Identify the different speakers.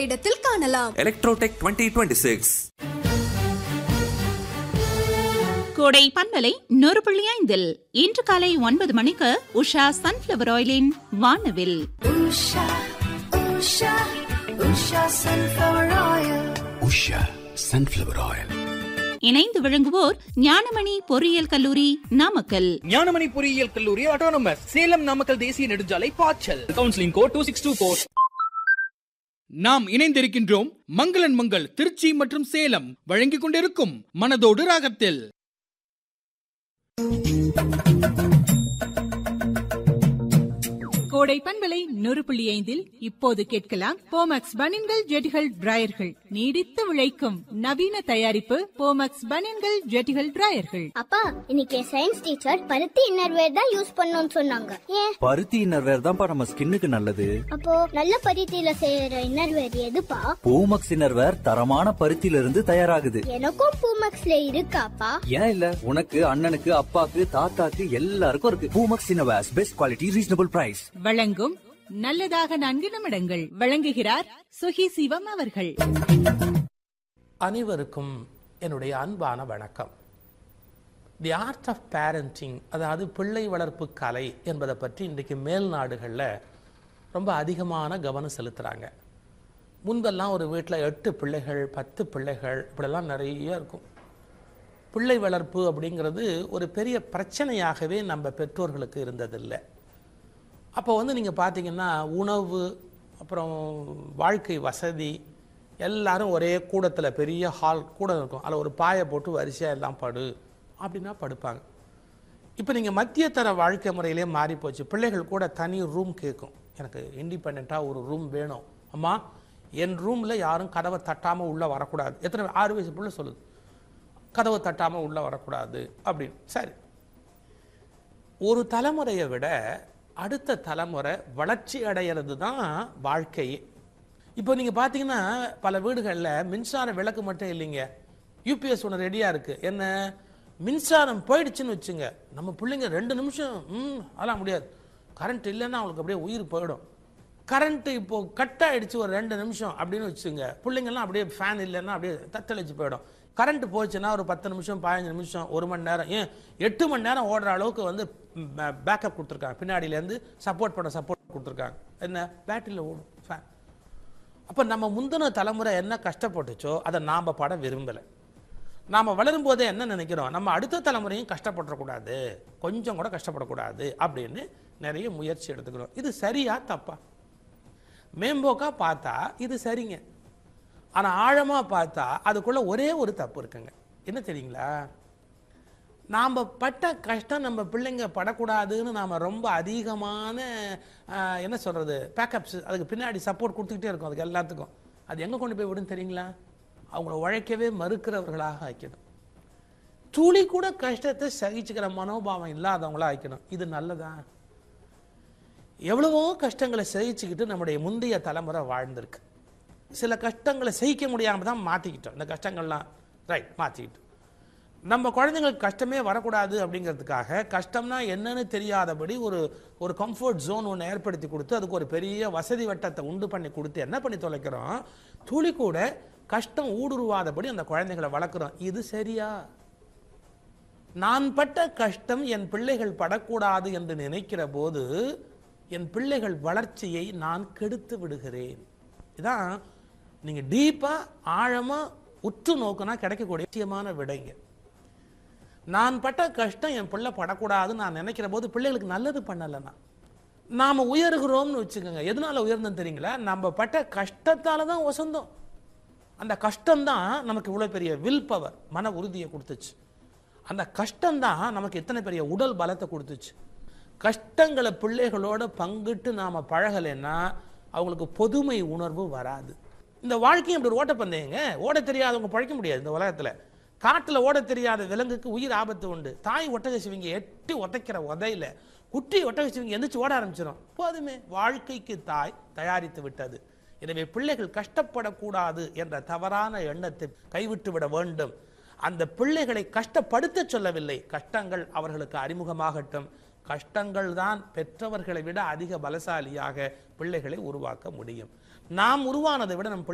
Speaker 1: இடத்தில் காணலாம்
Speaker 2: எலக்ட்ரோடெக் 2026
Speaker 3: கோடை பண்பலை நூறு புள்ளி ஐந்தில் இன்று காலை ஒன்பது மணிக்கு உஷா சன்ஃபிளவர் ஆயிலின் வானவில்
Speaker 4: Usha, Usha, Usha sunflower oil.
Speaker 5: Usha sunflower oil
Speaker 3: இணைந்து விளங்குவோர் ஞானமணி பொறியியல் கல்லூரி நாமக்கல்
Speaker 6: ஞானமணி பொறியியல் கல்லூரி ஆட்டோனமஸ் சேலம் நாமக்கல் தேசிய நெடுஞ்சாலை பாய்ச்சல் counselling code two six two four நாம் இணைந்திருக்கின்றோம் மங்களன் மங்கள் திருச்சி மற்றும் சேலம் வழங்கிக் கொண்டிருக்கும் மனதோடு ராகத்தில்
Speaker 7: கோடை பண்பலை நூறு புள்ளி ஐந்தில் இப்போது கேட்கலாம் போமக்ஸ் பனின்கள் ஜெட்டிகள் டிராயர்கள் நீடித்து உழைக்கும் நவீன தயாரிப்பு போமக்ஸ் பனின்கள் ஜெட்டிகள் டிராயர்கள்
Speaker 8: அப்பா இன்னைக்கு சயின்ஸ் டீச்சர் பருத்தி இன்னர்வேர் தான் யூஸ் பண்ணணும்னு சொன்னாங்க ஏன்
Speaker 9: பருத்தி இன்னர்வேர் தான்ப்பா நம்ம ஸ்கின்னுக்கு நல்லது
Speaker 8: அப்போ நல்ல பருத்தியில செய்யற இன்னர்வேர் எதுப்பா
Speaker 9: பூமக்ஸ் இன்னர்வேர் தரமான பருத்தியில இருந்து தயாராகுது
Speaker 8: எனக்கும் பூமக்ஸ்ல இருக்காப்பா
Speaker 9: ஏன் இல்ல உனக்கு அண்ணனுக்கு அப்பாக்கு தாத்தாக்கு எல்லாருக்கும் இருக்கு Poomex innerwears best quality reasonable price
Speaker 7: வழங்கும் நல்லதாக நான்கு நிமிடங்கள் வழங்குகிறார் சுகி சிவம் அவர்கள்
Speaker 10: அனைவருக்கும் என்னுடைய அன்பான வணக்கம் தி ஆர்ட் ஆஃப் பேரண்டிங் அதாவது பிள்ளை வளர்ப்பு கலை என்பதை பற்றி இன்றைக்கு மேல் நாடுகளில் ரொம்ப அதிகமான கவனம் செலுத்துகிறாங்க முன்பெல்லாம் ஒரு வீட்டில் எட்டு பிள்ளைகள் பத்து பிள்ளைகள் இப்படிலாம் நிறைய இருக்கும் பிள்ளை வளர்ப்பு அப்படிங்கிறது ஒரு பெரிய பிரச்சனையாகவே நம்ம பெற்றோர்களுக்கு இருந்ததில்லை அப்போ வந்து நீங்கள் பார்த்தீங்கன்னா உணவு அப்புறம் வாழ்க்கை வசதி எல்லாரும் ஒரே கூடத்தில் பெரிய ஹால் கூடம் இருக்கும் அதில் ஒரு பாயை போட்டு வரிசையாக எல்லாம் படு அப்படின்னா படுப்பாங்க இப்போ நீங்கள் மத்திய தர வாழ்க்கை முறையிலே மாறி போச்சு பிள்ளைகள் கூட தனி ரூம் கேட்கும் எனக்கு இண்டிபெண்ட்டாக ஒரு ரூம் வேணும் அம்மா என் ரூமில் யாரும் கதவை தட்டாமல் உள்ளே வரக்கூடாது எத்தனை ஆறு வயசு பிள்ளை சொல்லுது கதவை தட்டாமல் உள்ளே வரக்கூடாது அப்படின்னு சரி ஒரு தலைமுறையை விட அடுத்த தலைமுறை வளர்ச்சி அடையிறது தான் வாழ்க்கையே இப்போ நீங்கள் பார்த்தீங்கன்னா பல வீடுகளில் மின்சார விளக்கு மட்டும் இல்லைங்க யூபிஎஸ் ஒன்று ரெடியாக இருக்குது என்ன மின்சாரம் போயிடுச்சுன்னு வச்சுங்க நம்ம பிள்ளைங்க ரெண்டு நிமிஷம் ம் அதெல்லாம் முடியாது கரண்ட் இல்லைன்னா அவங்களுக்கு அப்படியே உயிர் போயிடும் கரண்ட்டு இப்போ கட் ஆயிடுச்சு ஒரு ரெண்டு நிமிஷம் அப்படின்னு வச்சுங்க பிள்ளைங்கள்லாம் அப்படியே ஃபேன் இல்லைன்னா அப்படியே தத்தளிச்சு போயிடும் கரண்ட் போச்சுன்னா ஒரு பத்து நிமிஷம் பதினஞ்சு நிமிஷம் ஒரு மணி நேரம் ஏன் எட்டு மணி நேரம் ஓடுற அளவுக்கு வந்து பேக்கப் கொடுத்துருக்காங்க பின்னாடியிலேருந்து சப்போர்ட் பண்ண சப்போர்ட் கொடுத்துருக்காங்க என்ன பேட்டரியில் ஓடும் ஃபேன் அப்போ நம்ம முந்தின தலைமுறை என்ன கஷ்டப்பட்டுச்சோ அதை நாம் பட விரும்பலை நாம் வளரும் போதே என்ன நினைக்கிறோம் நம்ம அடுத்த தலைமுறையும் கஷ்டப்படக்கூடாது கொஞ்சம் கூட கஷ்டப்படக்கூடாது அப்படின்னு நிறைய முயற்சி எடுத்துக்கிறோம் இது சரியா தப்பா மேம்போக்கா பார்த்தா இது சரிங்க ஆனால் ஆழமாக பார்த்தா அதுக்குள்ள ஒரே ஒரு தப்பு இருக்குங்க என்ன தெரியுங்களா நாம் பட்ட கஷ்டம் நம்ம பிள்ளைங்க படக்கூடாதுன்னு நாம் ரொம்ப அதிகமான ஆஹ், என்ன சொல்கிறது பேக்கப்ஸ் அதுக்கு பின்னாடி சப்போர்ட் கொடுத்துக்கிட்டே இருக்கும் அதுக்கு எல்லாத்துக்கும் அது எங்கே கொண்டு போய் விடும் தெரியுங்களா அவங்கள உழைக்கவே மறுக்கிறவர்களாக ஆக்கிடும் துளி கூட கஷ்டத்தை சகிச்சுக்கிற மனோபாவம் இல்லாதவங்களா ஆக்கணும் இது நல்லதா எவ்வளவோ கஷ்டங்களை சகிச்சுக்கிட்டு நம்முடைய முந்தைய தலைமுறை வாழ்ந்திருக்கு சில கஷ்டங்களை சகிக்க முடியாமல் தான் மாற்றிக்கிட்டோம் இந்த கஷ்டங்கள்லாம் ரைட் மாற்றிக்கிட்டோம் நம்ம குழந்தைங்களுக்கு கஷ்டமே வரக்கூடாது அப்படிங்கிறதுக்காக கஷ்டம்னா என்னன்னு தெரியாதபடி ஒரு ஒரு கம்ஃபர்ட் ஜோன் ஒன்று ஏற்படுத்தி கொடுத்து அதுக்கு ஒரு பெரிய வசதி வட்டத்தை உண்டு பண்ணி கொடுத்து என்ன பண்ணி தொலைக்கிறோம் துளி கூட கஷ்டம் ஊடுருவாதபடி அந்த குழந்தைகளை வளர்க்குறோம் இது சரியா நான் பட்ட கஷ்டம் என் பிள்ளைகள் படக்கூடாது என்று நினைக்கிற போது என் பிள்ளைகள் வளர்ச்சியை நான் கெடுத்து விடுகிறேன் இதான் நீங்க டீப்பா ஆழமா உற்று நோக்குனா கிடைக்கக்கூடிய முக்கியமான விடைங்க நான் பட்ட கஷ்டம் என் பிள்ளை படக்கூடாதுன்னு நான் நினைக்கிற போது பிள்ளைகளுக்கு நல்லது பண்ணலைன்னா நாம உயர்கிறோம்னு வச்சுக்கோங்க எதனால உயர்ந்தோம் தெரியுங்களா நம்ம பட்ட கஷ்டத்தால தான் வசந்தோம் அந்த கஷ்டம்தான் நமக்கு இவ்வளோ பெரிய வில் பவர் மன உறுதியை கொடுத்துச்சு அந்த கஷ்டம்தான் நமக்கு எத்தனை பெரிய உடல் பலத்தை கொடுத்துச்சு கஷ்டங்களை பிள்ளைகளோட பங்கிட்டு நாம் பழகலைன்னா அவங்களுக்கு பொதுமை உணர்வு வராது இந்த வாழ்க்கையும் அப்படி ஒரு ஓட்டப்பந்தயங்க ஓட தெரியாதவங்க பழைக்க முடியாது இந்த உலகத்தில் காட்டில் ஓட தெரியாத விலங்குக்கு உயிர் ஆபத்து உண்டு தாய் ஒட்டகசிவிங்க எட்டி உதைக்கிற உதையில குட்டி ஒட்டகசிவிங்க எந்திரிச்சு ஓட ஆரம்பிச்சிடும் போதுமே வாழ்க்கைக்கு தாய் தயாரித்து விட்டது எனவே பிள்ளைகள் கஷ்டப்படக்கூடாது என்ற தவறான எண்ணத்தை கைவிட்டு விட வேண்டும் அந்த பிள்ளைகளை கஷ்டப்படுத்த சொல்லவில்லை கஷ்டங்கள் அவர்களுக்கு அறிமுகமாகட்டும் கஷ்டங்கள் தான் பெற்றவர்களை விட அதிக பலசாலியாக பிள்ளைகளை உருவாக்க முடியும் நாம் உருவானதை விட நம் பிள்ளை